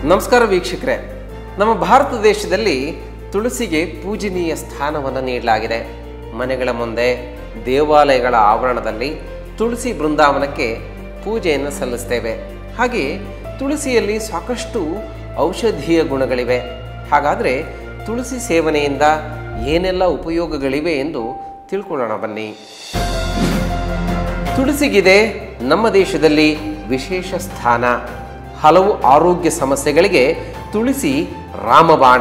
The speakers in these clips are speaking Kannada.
ನಮಸ್ಕಾರ ವೀಕ್ಷಕರೇ ನಮ್ಮ ಭಾರತ ದೇಶದಲ್ಲಿ ತುಳಸಿಗೆ ಪೂಜನೀಯ ಸ್ಥಾನವನ್ನು ನೀಡಲಾಗಿದೆ ಮನೆಗಳ ಮುಂದೆ ದೇವಾಲಯಗಳ ಆವರಣದಲ್ಲಿ ತುಳಸಿ ಬೃಂದಾವನಕ್ಕೆ ಪೂಜೆಯನ್ನು ಸಲ್ಲಿಸ್ತೇವೆ ಹಾಗೆಯೇ ತುಳಸಿಯಲ್ಲಿ ಸಾಕಷ್ಟು ಔಷಧೀಯ ಗುಣಗಳಿವೆ ಹಾಗಾದರೆ ತುಳಸಿ ಸೇವನೆಯಿಂದ ಏನೆಲ್ಲ ಉಪಯೋಗಗಳಿವೆ ಎಂದು ತಿಳ್ಕೊಳ್ಳೋಣ ಬನ್ನಿ ತುಳಸಿಗಿದೆ ನಮ್ಮ ದೇಶದಲ್ಲಿ ವಿಶೇಷ ಸ್ಥಾನ ಹಲವು ಆರೋಗ್ಯ ಸಮಸ್ಯೆಗಳಿಗೆ ತುಳಸಿ ರಾಮಬಾಣ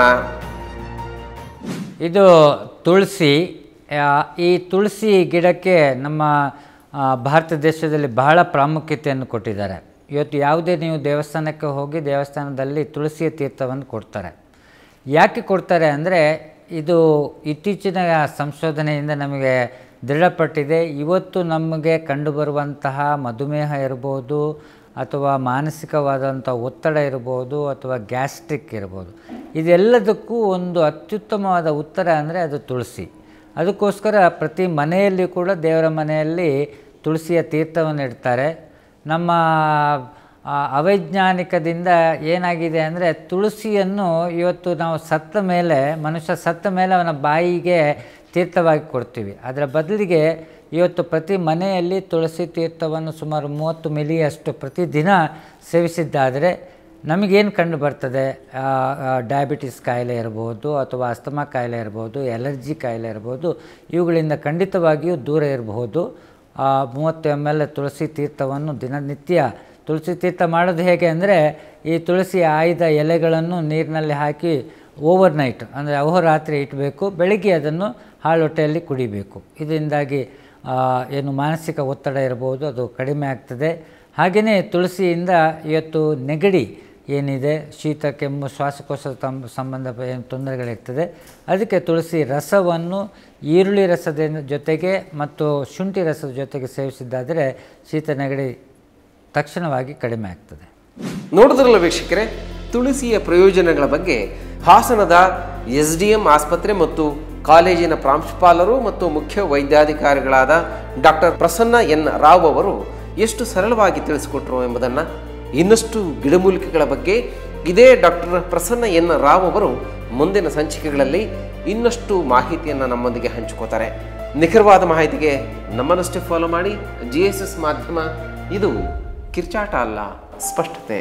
ಇದು ತುಳಸಿ ಆ, ಈ ತುಳಸಿ ಗಿಡಕ್ಕೆ ನಮ್ಮ ಆ, ಭಾರತ ದೇಶದಲ್ಲಿ ಬಹಳ ಪ್ರಾಮುಖ್ಯತೆಯನ್ನು ಕೊಟ್ಟಿದ್ದಾರೆ ಇವತ್ತು ಯಾವುದೇ ನೀವು ದೇವಸ್ಥಾನಕ್ಕೆ ಹೋಗಿ ದೇವಸ್ಥಾನದಲ್ಲಿ ತುಳಸಿಯ ತೀರ್ಥವನ್ನು ಕೊಡ್ತಾರೆ ಯಾಕೆ ಕೊಡ್ತಾರೆ ಅಂದರೆ ಇದು ಇತ್ತೀಚಿನ ಸಂಶೋಧನೆಯಿಂದ ನಮಗೆ ದೃಢಪಟ್ಟಿದೆ ಇವತ್ತು ನಮಗೆ ಕಂಡುಬರುವಂತಹ ಮಧುಮೇಹ ಇರ್ಬೋದು ಅಥವಾ ಮಾನಸಿಕವಾದಂಥ ಒತ್ತಡ ಇರ್ಬೋದು ಅಥವಾ ಗ್ಯಾಸ್ಟ್ರಿಕ್ ಇರ್ಬೋದು ಇದೆಲ್ಲದಕ್ಕೂ ಒಂದು ಅತ್ಯುತ್ತಮವಾದ ಉತ್ತರ ಅಂದರೆ ಅದು ತುಳಸಿ ಅದಕ್ಕೋಸ್ಕರ ಪ್ರತಿ ಮನೆಯಲ್ಲಿ ಕೂಡ ದೇವರ ಮನೆಯಲ್ಲಿ ತುಳಸಿಯ ತೀರ್ಥವನ್ನು ಇಡ್ತಾರೆ ನಮ್ಮ ಆ, ಅವೈಜ್ಞಾನಿಕದಿಂದ ಏನಾಗಿದೆ ಅಂದರೆ ತುಳಸಿಯನ್ನು ಇವತ್ತು ನಾವು ಸತ್ತ ಮೇಲೆ ಮನುಷ್ಯ ಸತ್ತ ಮೇಲೆ ಅವನ ಬಾಯಿಗೆ ತೀರ್ಥವಾಗಿ ಕೊಡ್ತೀವಿ ಅದರ ಬದಲಿಗೆ ಇವತ್ತು ಪ್ರತಿ ಮನೆಯಲ್ಲಿ ತುಳಸಿ ತೀರ್ಥವನ್ನು ಸುಮಾರು ಮೂವತ್ತು ಮಿಲಿಯಷ್ಟು ಪ್ರತಿದಿನ ಸೇವಿಸಿದ್ದಾದರೆ ನಮಗೇನು ಕಂಡು ಬರ್ತದೆ ಡಯಾಬಿಟಿಸ್ ಕಾಯಿಲೆ ಇರ್ಬೋದು ಅಥವಾ ಅಸ್ತಮಾ ಕಾಯಿಲೆ ಇರ್ಬೋದು ಎಲರ್ಜಿ ಕಾಯಿಲೆ ಇರ್ಬೋದು ಇವುಗಳಿಂದ ಖಂಡಿತವಾಗಿಯೂ ದೂರ ಇರಬಹುದು ಆ, ಮೂವತ್ತು ಎಮ್ ಎಲ್ ತುಳಸಿ ತೀರ್ಥವನ್ನು ದಿನನಿತ್ಯ ತುಳಸಿ ತೀರ್ಥ ಮಾಡೋದು ಹೇಗೆ ಅಂದರೆ ಈ ತುಳಸಿ ಆಯ್ದ ಎಲೆಗಳನ್ನು ನೀರಿನಲ್ಲಿ ಹಾಕಿ ಓವರ್ ನೈಟ್ ಅಂದರೆ ಅಹೋರಾತ್ರಿ ಇಡಬೇಕು ಬೆಳಿಗ್ಗೆ ಅದನ್ನು ಹಾಳೊಟ್ಟೆಯಲ್ಲಿ ಕುಡಿಬೇಕು ಇದರಿಂದಾಗಿ ಆ, ಏನು ಮಾನಸಿಕ ಒತ್ತಡ ಇರ್ಬೋದು ಅದು ಕಡಿಮೆ ಆಗ್ತದೆ ಹಾಗೆಯೇ ತುಳಸಿಯಿಂದ ಇವತ್ತು ನೆಗಡಿ ಏನಿದೆ ಶೀತ ಕೆಮ್ಮು ಶ್ವಾಸಕೋಶ ತಂ ಸಂಬಂಧ ಏನು ತೊಂದರೆಗಳಿರ್ತದೆ ಅದಕ್ಕೆ ತುಳಸಿ ರಸವನ್ನು ಈರುಳ್ಳಿ ರಸದ ಜೊತೆಗೆ ಮತ್ತು ಶುಂಠಿ ರಸದ ಜೊತೆಗೆ ಸೇವಿಸಿದ್ದಾದರೆ ಶೀತ ನೆಗಡಿ ತಕ್ಷಣವಾಗಿ ಕಡಿಮೆ ಆಗ್ತದೆ ನೋಡಿದ್ರಲ್ಲ ವೀಕ್ಷಕರೇ ತುಳಸಿಯ ಪ್ರಯೋಜನಗಳ ಬಗ್ಗೆ ಹಾಸನದ ಎಸ್ ಡಿ ಎಂ ಆಸ್ಪತ್ರೆ ಮತ್ತು ಕಾಲೇಜಿನ ಪ್ರಾಂಶುಪಾಲರು ಮತ್ತು ಮುಖ್ಯ ವೈದ್ಯಾಧಿಕಾರಿಗಳಾದ ಡಾಕ್ಟರ್ ಪ್ರಸನ್ನ ಎನ್ ರಾವ್ ಅವರು ಎಷ್ಟು ಸರಳವಾಗಿ ತಿಳಿಸಿಕೊಟ್ರು ಎಂಬುದನ್ನು ಇನ್ನಷ್ಟು ಗಿಡಮೂಲಿಕೆಗಳ ಬಗ್ಗೆ ಇದೇ ಡಾಕ್ಟರ್ ಪ್ರಸನ್ನ ಎನ್ ರಾವ್ ಅವರು ಮುಂದಿನ ಸಂಚಿಕೆಗಳಲ್ಲಿ ಇನ್ನಷ್ಟು ಮಾಹಿತಿಯನ್ನು ನಮ್ಮೊಂದಿಗೆ ಹಂಚಿಕೋತಾರೆ ನಿಖರವಾದ ಮಾಹಿತಿಗೆ ನಮ್ಮನ್ನಷ್ಟೇ ಫಾಲೋ ಮಾಡಿ ಜಿ ಎಸ್ ಎಸ್ ಮಾಧ್ಯಮ ಇದು ಕಿರ್ಚಾಟ ಅಲ್ಲ ಸ್ಪಷ್ಟತೆ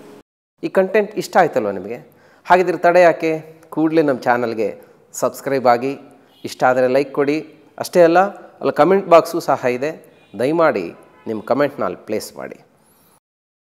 ಈ ಕಂಟೆಂಟ್ ಇಷ್ಟ ಆಯ್ತಲ್ವ ನಿಮಗೆ ಹಾಗಿದ್ರೆ ತಡೆ ಯಾಕೆ ಕೂಡಲೇ ನಮ್ಮ ಚಾನಲ್ಗೆ ಸಬ್ಸ್ಕ್ರೈಬ್ ಆಗಿ ಇಷ್ಟ ಆದರೆ ಲೈಕ್ ಕೊಡಿ ಅಷ್ಟೇ ಅಲ್ಲ ಅಲ್ಲಿ ಕಮೆಂಟ್ ಬಾಕ್ಸು ಸಹ ಇದೆ ದಯಮಾಡಿ ನಿಮ್ಮ ಕಮೆಂಟ್ನ ಅಲ್ಲಿ ಪ್ಲೇಸ್ ಮಾಡಿ